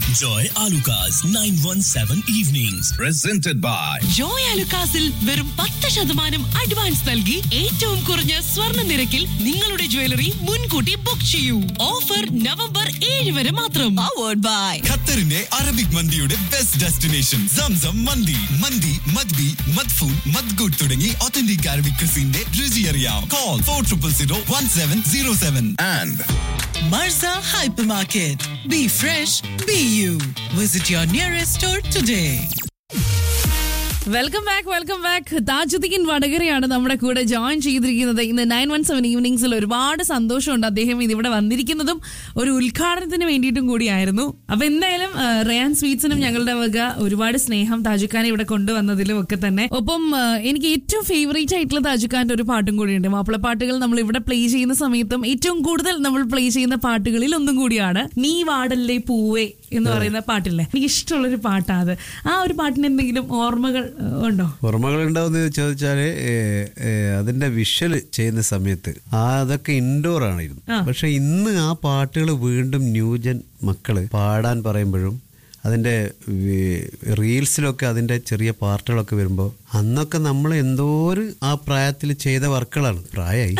Joy Alukas 917 Evenings. Presented by Joy അലുക്കാസിൽ വെറും പത്ത് ശതമാനം അഡ്വാൻസ് നൽകി ഏറ്റവും കുറഞ്ഞ സ്വർണ്ണ നിരക്കിൽ നിങ്ങളുടെ ജ്വല്ലറി മുൻകൂട്ടി ബുക്ക് ചെയ്യൂ ഓഫർ നവംബർ ഏഴ് വരെ മാത്രം പവേർഡ് ബൈ ഖത്തറിന്റെ അറബിക് മന്തിയുടെ ബെസ്റ്റ് ഡെസ്റ്റിനേഷൻ സംസം മന്തി മന്തി മദ്ബി മദ്ഫൂൻ മദ്ഗുഡ് തുടങ്ങി ഒത്തന്റിക് അറബിക് ക്രിസിന്റെ രുചി അറിയാം call four triple zero one seven zero seven and Marza Hypermarket. Be fresh, be you. Visit your nearest store today. Welcome back welcome back Tajuddin വടകരയാണ് നമ്മുടെ കൂടെ ജോയിൻ ചെയ്തിരിക്കുന്നത് ഇന്ന് നയൻ വൺ സെവൻ ഈവനിങ്സിൽ ഒരുപാട് സന്തോഷമുണ്ട് അദ്ദേഹം ഇതിവിടെ വന്നിരിക്കുന്നതും ഒരു ഉദ്ഘാടനത്തിന് വേണ്ടിയിട്ടും കൂടിയായിരുന്നു അപ്പൊ എന്തായാലും ആ, റയാൻ സ്വീറ്റ്സിനും ഞങ്ങളുടെ വക ഒരുപാട് സ്നേഹം താജുഖാനെ ഇവിടെ കൊണ്ടുവന്നതിലും ഒക്കെ തന്നെ ഒപ്പം ആ, എനിക്ക് ഏറ്റവും ഫേവറേറ്റ് ആയിട്ടുള്ള താജുഖാന്റെ ഒരു പാട്ടും കൂടിയുണ്ട് മാപ്പിളപ്പാട്ടുകൾ നമ്മൾ ഇവിടെ പ്ലേ ചെയ്യുന്ന സമയത്തും ഏറ്റവും കൂടുതൽ നമ്മൾ പ്ലേ ചെയ്യുന്ന പാട്ടുകളിൽ ഒന്നും കൂടിയാണ് നീ വാടല്ലേ പൂവേ എന്ന് പറയുന്ന പാട്ടില്ലേ എനിക്ക് ഇഷ്ടമുള്ളൊരു പാട്ടാ അത് ആ ഒരു പാട്ടിന് എന്തെങ്കിലും ഓർമ്മകൾ ആ, ഉണ്ടോ ഓർമ്മകളുണ്ടാവുന്ന ചോദിച്ചാല് ഏ, ഏ, അതിന്റെ വിഷ്വൽ ചെയ്യുന്ന സമയത്ത് ആ അതൊക്കെ ഇൻഡോർ ആയിരുന്നു പക്ഷെ ഇന്ന് ആ പാട്ടുകൾ വീണ്ടും ന്യൂജൻ മക്കള് പാടാൻ പറയുമ്പോഴും അതിന്റെ വി- റീൽസിലൊക്കെ അതിന്റെ ചെറിയ പാർട്ടുകളൊക്കെ വരുമ്പോൾ അന്നൊക്കെ നമ്മൾ എന്തോ ഒരു ആ പ്രായത്തിൽ ചെയ്ത വർക്കുകളാണ് പ്രായമായി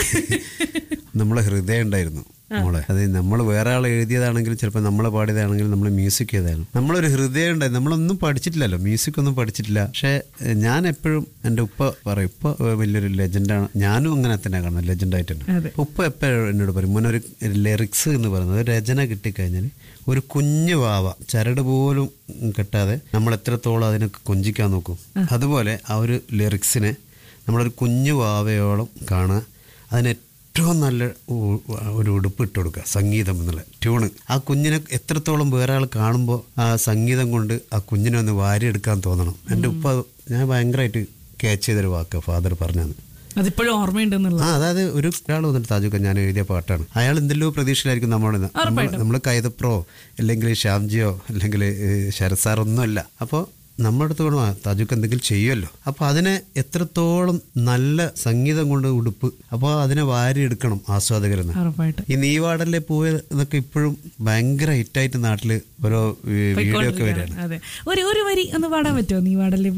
നമ്മളെ ഹൃദയം ഉണ്ടായിരുന്നു മോളെ അത് നമ്മൾ വേറെ ആൾ എഴുതിയതാണെങ്കിലും ചിലപ്പോൾ നമ്മൾ പാടിയതാണെങ്കിലും നമ്മൾ മ്യൂസിക് ചെയ്തതാണ് നമ്മളൊരു ഹൃദയം ഉണ്ടായി നമ്മളൊന്നും പഠിച്ചിട്ടില്ലല്ലോ മ്യൂസിക് ഒന്നും പഠിച്ചിട്ടില്ല പക്ഷേ ഏഹ്, ഞാൻ എപ്പോഴും എൻ്റെ ഉപ്പ പറയും ഉപ്പ വലിയൊരു ലെജൻഡാണ് ഞാനും അങ്ങനെ തന്നെ കാണുന്നത് ലെജൻഡായിട്ട് തന്നെ അതെ. ഉപ്പ എപ്പോഴും എന്നോട് പറയും മോനെ ഒരു ലിറിക്സ് എന്ന് പറയുന്നത് ഒരു രചന കിട്ടിക്കഴിഞ്ഞാൽ ഒരു കുഞ്ഞു വാവ ചരട് പോലും കെട്ടാതെ നമ്മൾ എത്രത്തോളം അതിനെ കൊഞ്ചിക്കാൻ നോക്കും അതുപോലെ ആ ഒരു ലിറിക്സിനെ നമ്മളൊരു കുഞ്ഞു വാവയോളം കാണുക അതിന് ഏറ്റവും നല്ല ഉ- ഒരു ഉടുപ്പ് ഇട്ട് കൊടുക്കുക സംഗീതം എന്നുള്ള ട്യൂണ് ആ കുഞ്ഞിനെ എത്രത്തോളം വേറെ ആൾ കാണുമ്പോൾ ആ സംഗീതം കൊണ്ട് ആ കുഞ്ഞിനെ ഒന്ന് വാരിയെടുക്കാൻ തോന്നണം എൻ്റെ ഉപ്പ അത് ഞാൻ ഭയങ്കരമായിട്ട് ക്യാച്ച് ചെയ്തൊരു വാക്ക് ഫാദർ പറഞ്ഞത് അതിപ്പോഴും ഓർമ്മയുണ്ടെന്നുള്ള ആ അതായത് ഒരു ഒരാൾ വന്നിട്ട് താജുക്ക ഞാൻ എഴുതിയ പാട്ടാണ് അയാൾ എന്തെല്ലോ പ്രതീക്ഷയിലായിരിക്കും നമ്മുടെ നമ്മൾ കൈതപ്രോ അല്ലെങ്കിൽ ശ്യാംജിയോ അല്ലെങ്കിൽ ഏഹ്, ശരത് സാർ ഒന്നുമല്ല അപ്പോൾ നമ്മുടെ അടുത്ത് വേണം താജുക്ക് എന്തെങ്കിലും ചെയ്യുമല്ലോ അപ്പോൾ അതിനെ എത്രത്തോളം നല്ല സംഗീതം കൊണ്ട് ഉടുപ്പ് അപ്പോൾ അതിനെ വാരി എടുക്കണം ആസ്വാദകരെന്ന് ഉറപ്പായിട്ട് ഈ നീവാടലിലെ പൂവ് എന്നൊക്കെ ഇപ്പോഴും ഭയങ്കര ഹിറ്റായിട്ട് നാട്ടിൽ ഓരോ വീഡിയോ ഒക്കെ വരികയാണ് അതെ ഒരു ഒരു വരി ഒന്ന് പാടാൻ പറ്റുമോ നീ പാടല്ലേ